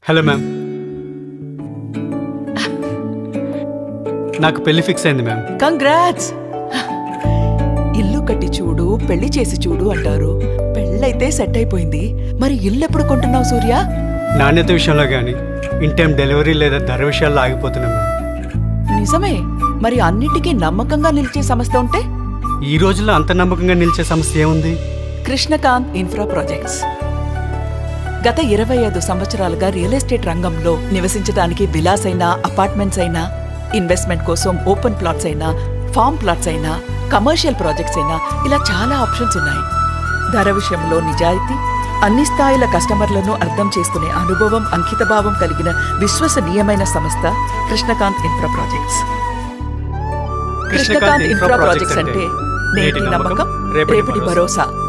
hello ma'am నాకు పెళ్లి fix అయింది మ్యామ్ కంగ్రాట్స్ ఇల్లు కట్టి చూడు పెళ్లి చేసి చూడు అంటారు పెళ్ళైతే సెట్ అయిపోయింది మరి ఇల్లు ఎప్పుడు కొంటున్నావు సూర్య నాణ్యత విషయంలో కానీ ఇన్ టైం డెలివరీ లేదా ధర విషయాల్లో ఆగిపోతున్నాం మ్యామ్ నిజమే మరి అన్నిటికీ నమ్మకంగా నిలిచే సంస్థ ఉంటే ఈ రోజుల్లో అంత నమ్మకంగా నిలిచే సమస్య ఏముంది కృష్ణకాంత్ ఇన్ఫ్రా ప్రాజెక్ట్స్ గత ఇరవై ఐదు సంవత్సరాలుగా రియల్ ఎస్టేట్ రంగంలో నివసించడానికి విలాసైన అపార్ట్మెంట్స్ అయినా ఇన్వెస్ట్మెంట్ కోసం ఓపెన్ ప్లాట్స్ అయినా ఫామ్ ప్లాట్స్ అయినా కమర్షియల్ ప్రాజెక్ట్స్ అయినా ఇలా చాలా ఆప్షన్స్ ఉన్నాయి ధర విషయంలో నిజాయితీ అన్ని స్థాయిల కస్టమర్లను అర్థం చేసుకునే అనుభవం అంకితభావం కలిగిన విశ్వసనీయమైన సంస్థ Krishnakanth infra projects Krishnakanth infra projects అంటే నేటి నమ్మకం రేపటి భరోసా